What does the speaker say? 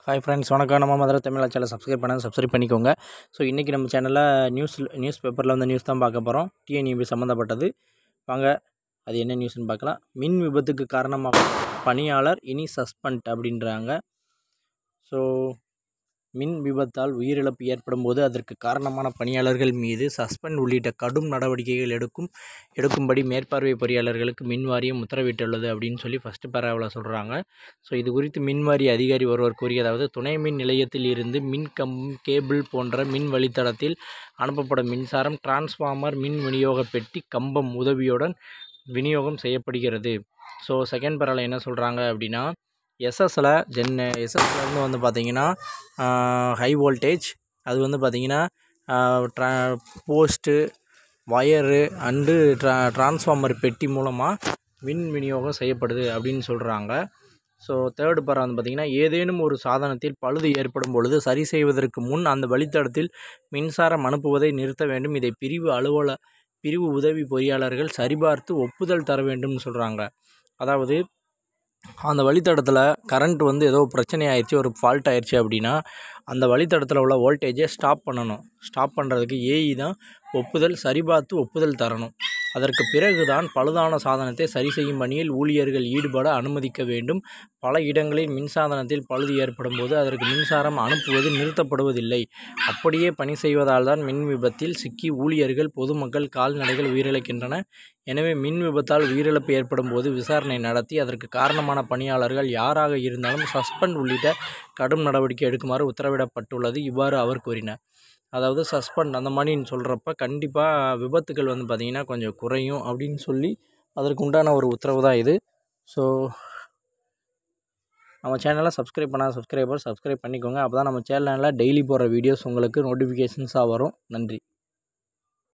hi friends வணக்கம் நம்ம Madurai Tamil channel subscribe பண்ணால் சப்ஸ்கிரைப் பண்ணிக்கோங்க ஸோ இன்றைக்கி நம்ம சேனலில் நியூஸ் நியூஸ் பேப்பரில் வந்து நியூஸ் தான் பார்க்க போகிறோம் டிஎன்இபி சம்மந்தப்பட்டது வாங்க அது என்ன நியூஸ்னு பார்க்கலாம் மின் விபத்துக்கு காரணமாக பணியாளர் இனி சஸ்பெண்ட் அப்படின்றாங்க ஸோ மின் விபத்தால் உயிரிழப்பு ஏற்படும் போது அதற்கு காரணமான பணியாளர்கள் மீது சஸ்பெண்ட் உள்ளிட்ட கடும் நடவடிக்கைகள் எடுக்கும் எடுக்கும்படி மேற்பார்வை பொறியாளர்களுக்கு மின் வாரியம் உத்தரவிட்டுள்ளது அப்படின்னு சொல்லி ஃபஸ்ட்டு பேராவில் சொல்கிறாங்க ஸோ இது குறித்து மின்வாரிய அதிகாரி ஒருவர் கூறியதாவது துணை மின் நிலையத்தில் இருந்து மின் கம் கேபிள் போன்ற மின் வழித்தடத்தில் அனுப்பப்படும் மின்சாரம் டிரான்ஸ்ஃபார்மர் மின் விநியோக பெட்டி கம்பம் உதவியுடன் விநியோகம் செய்யப்படுகிறது ஸோ செகண்ட் பரவாயில்ல என்ன சொல்கிறாங்க அப்படின்னா எஸ்எஸ்ல ஜென் எஸ்எஸ்ல இருந்து வந்து பார்த்தீங்கன்னா ஹை வோல்டேஜ் அது வந்து பார்த்தீங்கன்னா ட்ரா போஸ்ட்டு வயரு அண்டு ட்ரா டிரான்ஸ்ஃபார்மர் பெட்டி மூலமாக மின் விநியோகம் செய்யப்படுது அப்படின்னு சொல்கிறாங்க ஸோ தேர்டு பரம் வந்து பார்த்திங்கன்னா ஏதேனும் ஒரு சாதனத்தில் பழுது ஏற்படும் பொழுது சரி செய்வதற்கு முன் அந்த வழித்தடத்தில் மின்சாரம் அனுப்புவதை நிறுத்த வேண்டும் இதை பிரிவு அலுவல பிரிவு உதவி பொறியாளர்கள் சரிபார்த்து ஒப்புதல் தர வேண்டும்னு சொல்கிறாங்க அதாவது அந்த வழித்தடத்தில் கரண்ட் வந்து ஏதோ பிரச்சனை ஆயிடுச்சு ஒரு ஃபால்ட் ஆயிடுச்சு அப்படின்னா அந்த வழித்தடத்தில் உள்ள வோல்டேஜை ஸ்டாப் பண்ணணும் ஸ்டாப் பண்ணுறதுக்கு ஏஇ தான் ஒப்புதல் சரிபார்த்து ஒப்புதல் தரணும் அதற்கு பிறகுதான் பழுதான சாதனத்தை சரி செய்யும் பணியில் ஊழியர்கள் ஈடுபட அனுமதிக்க வேண்டும் பல இடங்களில் மின்சாதனத்தில் பழுது ஏற்படும் போது அதற்கு மின்சாரம் அனுப்புவது நிறுத்தப்படுவதில்லை அப்படியே பணி செய்வதால் தான் மின் விபத்தில் சிக்கி ஊழியர்கள் பொதுமக்கள் கால்நடைகள் உயிரிழக்கின்றன எனவே மின் விபத்தால் உயிரிழப்பு ஏற்படும் போது விசாரணை நடத்தி அதற்கு காரணமான பணியாளர்கள் யாராக இருந்தாலும் சஸ்பெண்ட் உள்ளிட்ட கடும் நடவடிக்கை எடுக்குமாறு உத்தரவிடப்பட்டுள்ளது இவ்வாறு அவர் கூறினார் அதாவது சஸ்பெண்ட் அந்த மாதிரின்னு சொல்கிறப்ப கண்டிப்பாக விபத்துகள் வந்து பார்த்திங்கன்னா கொஞ்சம் குறையும் அப்படின்னு சொல்லி அதற்கு உண்டான ஒரு உத்தரவு தான் இது ஸோ நம்ம சேனலை சப்ஸ்கிரைப் பண்ணால் சப்ஸ்கிரைபர் சப்ஸ்கிரைப் பண்ணிக்கோங்க அப்போ தான் நம்ம சேனலில் டெய்லி போடுற வீடியோஸ் உங்களுக்கு நோட்டிஃபிகேஷன்ஸாக வரும் நன்றி